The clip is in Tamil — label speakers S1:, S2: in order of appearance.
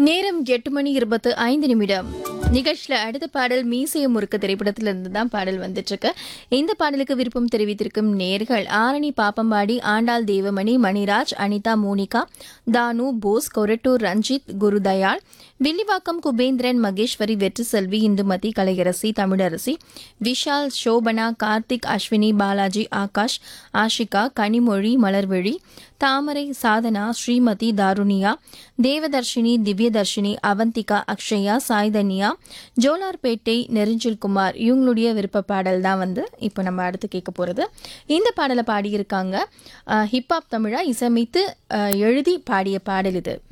S1: நேரம் எட்டு மணி இருபத்து ஐந்து நிமிடம் நிகழ்ச்சியில் அடுத்த பாடல் மீசைய முறுக்கு திரைப்படத்திலிருந்து தான் பாடல் வந்துட்டு இருக்கு இந்த பாடலுக்கு விருப்பம் தெரிவித்திருக்கும் நேர்கள் ஆரணி பாப்பம்பாடி ஆண்டாள் தேவமணி மணிராஜ் அனிதா மோனிகா தானு போஸ் கொரட்டூர் ரஞ்சித் குருதயாள் வில்லிவாக்கம் குபேந்திரன் மகேஸ்வரி வெற்றி செல்வி இந்துமதி கலையரசி தமிழரசி விஷால் சோபனா கார்த்திக் அஸ்வினி பாலாஜி ஆகாஷ் ஆஷிகா கனிமொழி மலர்விழி தாமரை சாதனா ஸ்ரீமதி தாருணியா தேவதர்ஷினி திவ்யதர்ஷினி அவந்திகா அக்ஷயா சாய்தன்யா ஜோலார்பேட்டை நெருஞ்சில் குமார் இவங்களுடைய விருப்ப பாடல் தான் வந்து இப்போ நம்ம அடுத்து கேட்க போகிறது இந்த பாடலை பாடியிருக்காங்க ஹிப்ஹாப் தமிழா இசையமைத்து அஹ், எழுதி பாடிய பாடல் இது